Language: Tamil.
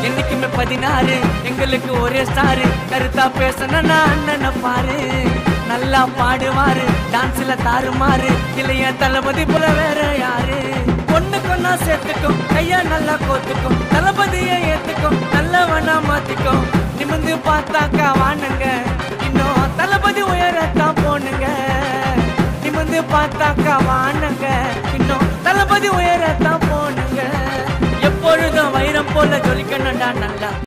என்னைக்குமே பதினாறு எங்களுக்கு ஒரே ஸ்டாரு கருத்தா பேசணும்னா அண்ணனை பாரு நல்லா பாடுவாரு டான்ஸ்ல தாறுமாறு இல்லையா தளபதி போல வேற யாரு பொண்ணு கொன்னா சேர்த்துக்கும் கையா நல்லா கோத்துக்கும் தளபதியை ஏத்துக்கும் நல்லவனா மாத்திக்கும் நிமிந்து பார்த்தாக்கா வானுங்க இன்னும் தளபதி உயரத்தான் போனுங்க நிமிந்து பார்த்தாக்கா வானுங்க இன்னும் தளபதி உயரத்தான் போனுங்க எப்பொழுதும் வைரம் போல ஜொலிக்கணும்டா நல்லா